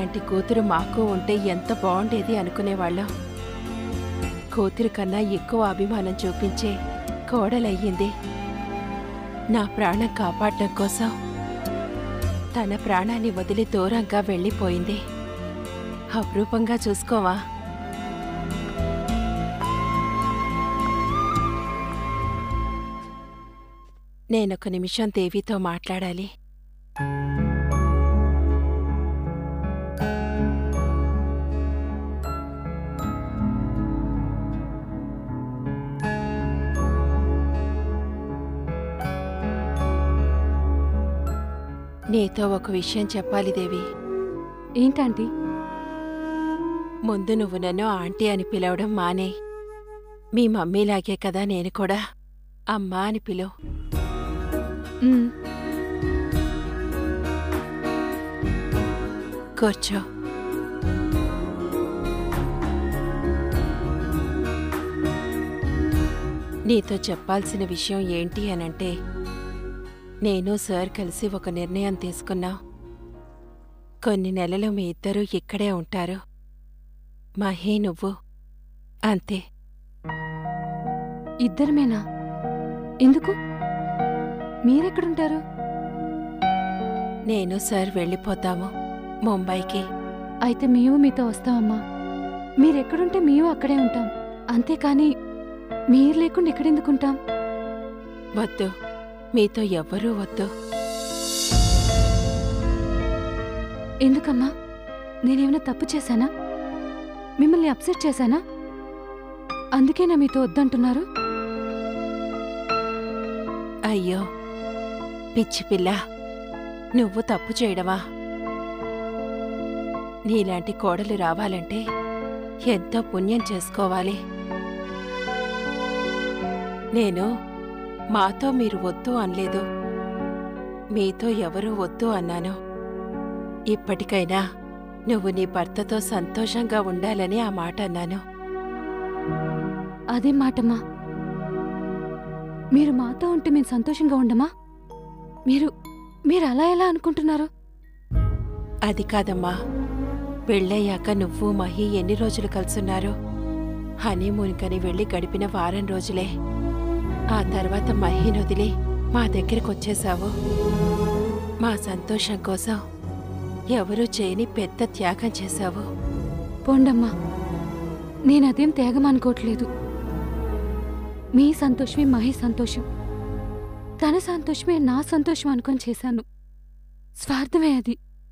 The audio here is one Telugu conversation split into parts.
నీలాంటి కూతురు మాకు ఉంటే ఎంత బాగుండేది అనుకునేవాళ్ళం కూతురు కన్నా ఎక్కువ అభిమానం చూపించే కోడలయ్యింది నా ప్రాణం కాపాడటం కోసం తన ప్రాణాన్ని వదిలి దూరంగా వెళ్ళిపోయింది అపురూపంగా చూసుకోవా నేనొక నిమిషం దేవితో మాట్లాడాలి నీతో ఒక విషయం చెప్పాలి దేవి ఏంటంటీ ముందు నువ్వు నన్ను ఆంటీ అని పిలవడం మానే మీ మమ్మీలాగే కదా నేను కూడా అమ్మా అని పిలువు ఉమ్, కూర్చో నీతో చెప్పాల్సిన విషయం ఏంటి అనంటే నేను సార్ కలిసి ఒక నిర్ణయం తీసుకున్నాం కొన్ని నెలలు మీ ఇద్దరూ ఇక్కడే ఉంటారు మహీ నువ్వు అంతే ఇద్దరమేనా ఎందుకు మీరెక్కడుంటారు నేను సార్ వెళ్ళిపోతాము ముంబైకి అయితే మేము మీతో వస్తామమ్మా మీరెక్కడుంటే మేము అక్కడే ఉంటాం అంతేకాని మీరు లేకుండా ఎక్కడెందుకుంటాం వద్దు మీతో ఎవ్వరూ వద్దు ఎందుకమ్మా నేనేమైనా తప్పు చేశానా మిమ్మల్ని అప్సెట్ చేశానా అందుకేనా మీతో వద్దంటున్నారు అయ్యో పిచ్చి పిల్ల నువ్వు తప్పు చేయడమా నీలాంటి కోడలు రావాలంటే ఎంతో పుణ్యం చేసుకోవాలి నేను మాతో మీరు వద్దు అనలేదు మీతో ఎవరూ వద్దు అన్నాను ఇప్పటికైనా నువ్వు నీ భర్తతో సంతోషంగా ఉండాలని ఆ మాట అన్నాను అదేం మాటమ్మా మీరు మాతో ఉంటే మేము సంతోషంగా ఉండమా మీరు మీరు అలా ఎలా అనుకుంటున్నారు అది కాదమ్మా పెళ్ళయ్యాక నువ్వు మహి ఎన్ని రోజులు కలుసున్నారు హనీమూన్కని వెళ్ళి గడిపిన వారం రోజులే ఆ తర్వాత మహిని వదిలి మా దగ్గరికి వచ్చేశావు మా సంతోషం కోసం ఎవరూ చేయని పెద్ద త్యాగం చేశావు పోండమ్మా నేనదేం త్యాగమనుకోవట్లేదు మీ సంతోషమే మహి సంతోషం తన సంతోషమే నా సంతోషం అనుకొని చేశాను స్వార్థమే అది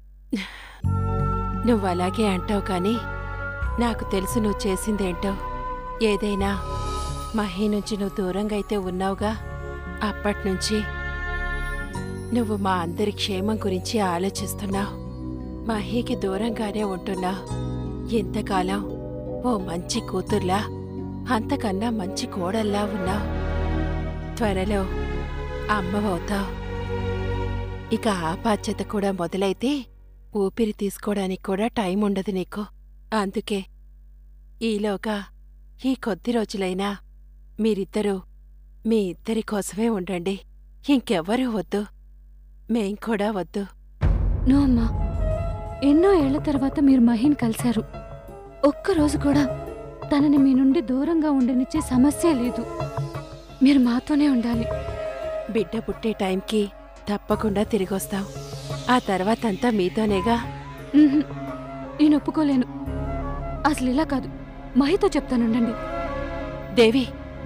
నువ్వు అలాగే అంటావు కానీ నాకు తెలుసు నువ్వు చేసిందేంటో ఏదైనా మహి నుంచి నువ్వు దూరంగా అయితే ఉన్నావుగా అప్పట్నుంచి నువ్వు మా అందరి క్షేమం గురించి ఆలోచిస్తున్నావు మహీకి దూరంగానే ఉంటున్నావు ఇంతకాలం ఓ మంచి కూతుర్లా అంతకన్నా మంచి కోడల్లా ఉన్నావు త్వరలో అమ్మవవుతావు ఇక ఆ బాధ్యత కూడా మొదలైతే ఊపిరి తీసుకోవడానికి కూడా టైం ఉండదు నీకు అందుకే ఈలోగా ఈ కొద్ది రోజులైనా మీరిద్దరూ మీ ఇద్దరి కోసమే ఉండండి ఇంకెవ్వరూ వద్దు మేం కూడా వద్దు నో అమ్మా ఎన్నో ఏళ్ల తర్వాత మీరు మహిన్ కలిశారు ఒక్కరోజు కూడా తనని మీ నుండి దూరంగా ఉండనిచ్చే సమస్య లేదు మీరు మాతోనే ఉండాలి బిడ్డ పుట్టే టైంకి తప్పకుండా తిరిగొస్తాం ఆ తర్వాతంతా మీతోనేగా ఉహుం, నేను ఒప్పుకోలేను అసలు ఇలా కాదు మహితో చెప్తానుండండి దేవి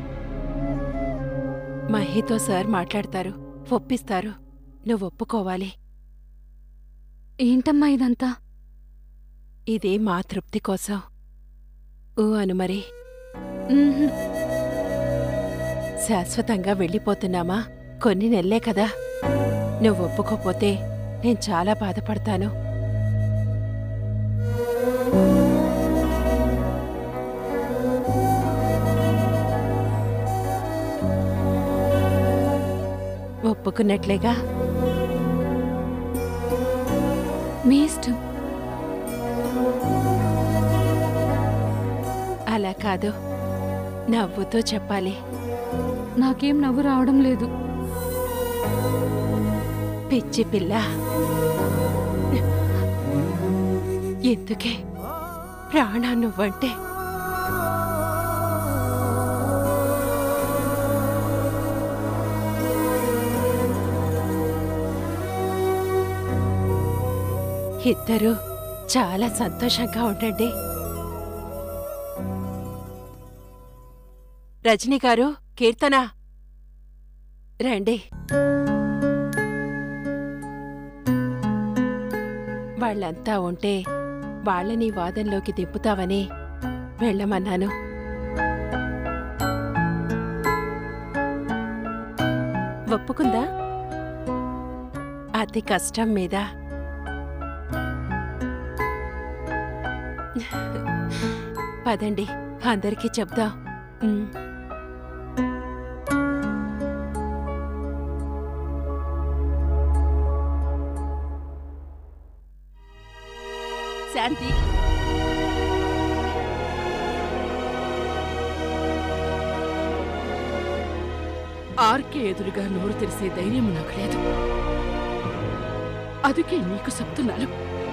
మహితో సార్ మాట్లాడతారు ఒప్పిస్తారు నువ్వు ఒప్పుకోవాలి ఏంటమ్మా ఇదంతా ఇది మా తృప్తి కోసం ఊ అను మరి ఉహుం, శాశ్వతంగా వెళ్ళిపోతున్నామా కొన్ని నెలలే కదా నువ్వు ఒప్పుకోపోతే నేను చాలా బాధపడతాను ఒప్పుకున్నట్లేగా మీ ఇష్టం అలా కాదు నవ్వుతూ చెప్పాలి నాకేం నవ్వు రావడం లేదు పిచ్చి పిల్ల ఎందుకే ప్రాణా నువ్వంటే ఇద్దరు చాలా సంతోషంగా ఉండండి రజనీ గారు కీర్తన రండి వాళ్ళంతా ఉంటే వాళ్ళని వాదనలోకి దింపుతావని వెళ్ళమన్నాను ఒప్పుకుందా అతి కష్టం మీద పదండి అందరికీ చెప్దాం ఉమ్. శాంతి ఆర్కే ఎదురుగా నోరు తెరిసే ధైర్యం నాకు లేదు అందుకే నీకు చెప్తున్నాను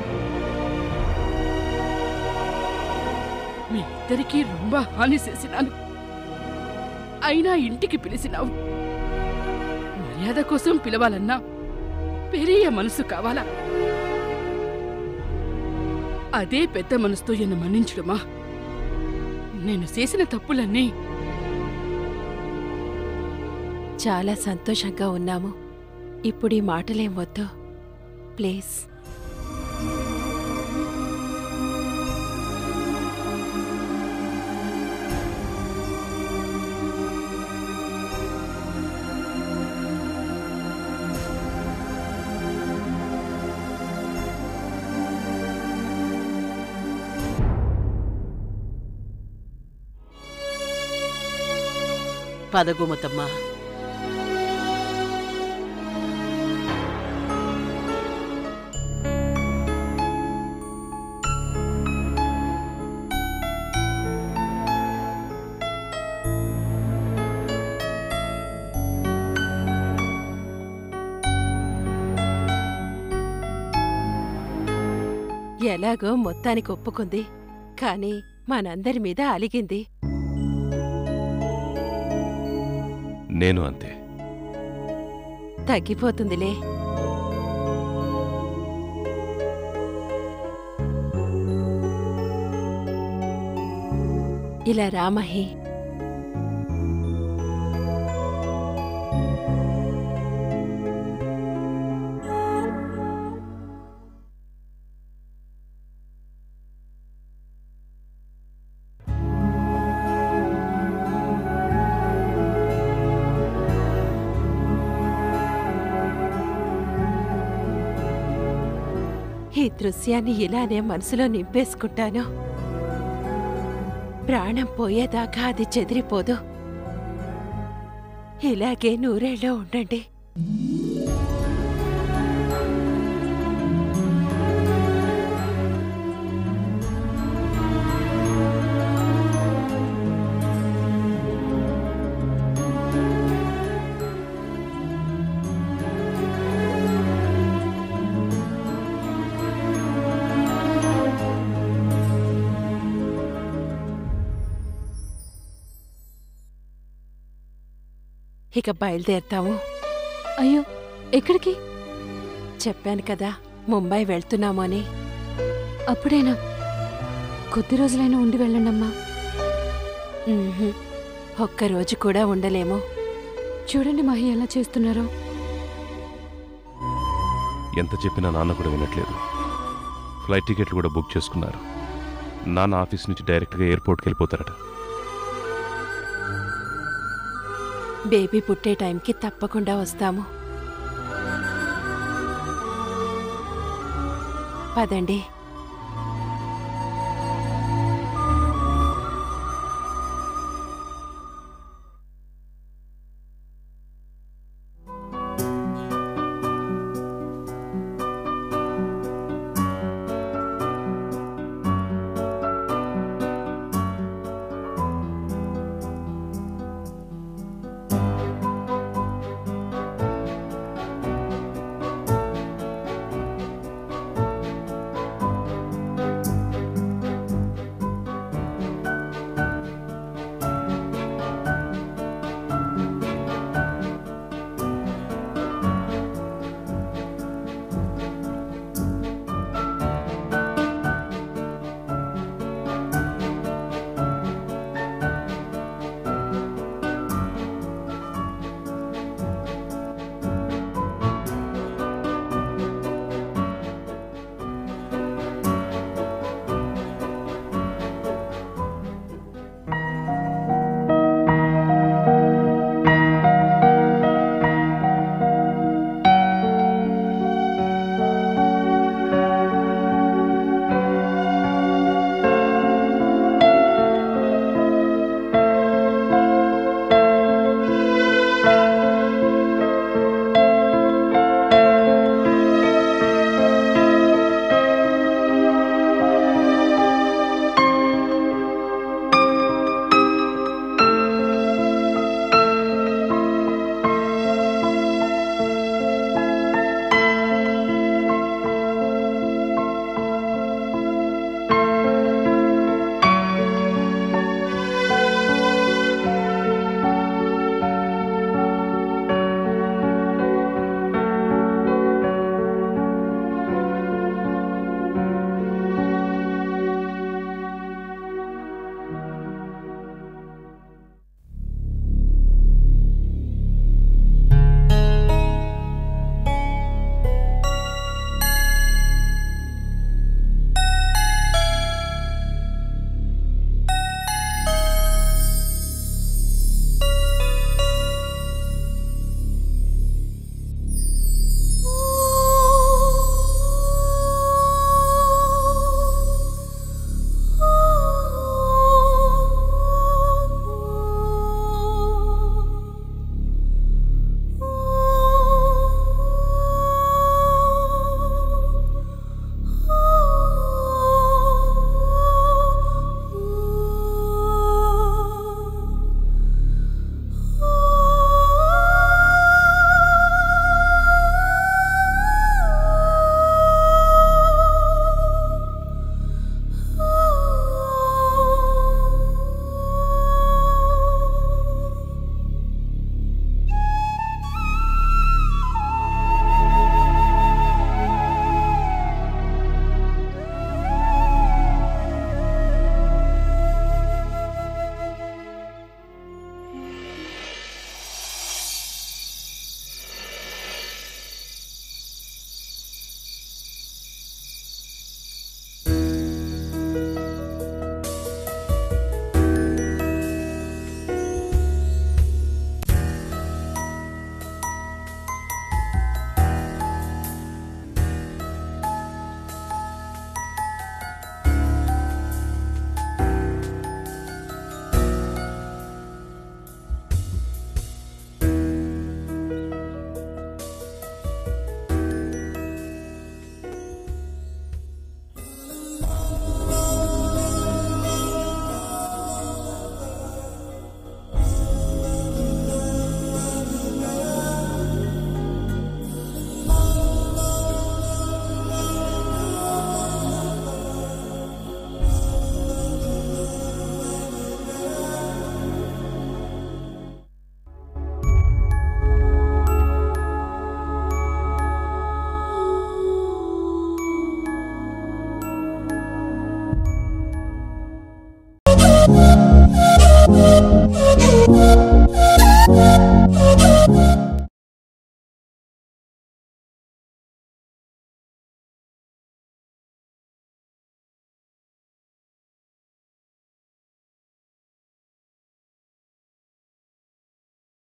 మీ ఇద్దరికీ రొంబ హాని చేసినాను అయినా ఇంటికి పిలిచినావు మర్యాద కోసం పిలవాలన్నా పెరియ మనసు కావాలా అదే పెద్ద మనసుతో ఎన్ను మన్నించడమా నేను చేసిన తప్పులన్నీ చాలా సంతోషంగా ఉన్నాము ఇప్పుడు ఈ మాటలేం వద్దు ప్లీజ్ పదగుమతమ్మా ఎలాగో మొత్తానికి ఒప్పుకుంది కానీ మనందరి మీద అలిగింది నేను అంతే తగ్గిపోతుందిలే ఇలా రామహి ఈ దృశ్యాన్ని ఇలానే మనసులో నింపేసుకుంటాను ప్రాణం పోయేదాకా అది చెదిరిపోదు ఇలాగే నూరేళ్ళలో ఉండండి ఇక బయలుదేరతాము అయ్యో ఎక్కడికి చెప్పాను కదా ముంబై వెళ్తున్నాము అని అప్పుడేనా కొద్ది రోజులైనా ఉండి వెళ్ళండమ్మా ఉహుం. ఒక్కరోజు కూడా ఉండలేము చూడండి మహి ఎలా చేస్తున్నారో ఎంత చెప్పినా నాన్న కూడా వినట్లేదు ఫ్లైట్ టికెట్లు కూడా బుక్ చేసుకున్నారు నాన్న ఆఫీస్ నుంచి డైరెక్ట్గా ఎయిర్పోర్ట్కి వెళ్ళిపోతారట బేబీ పుట్టే టైంకి తప్పకుండా వస్తాము పదండి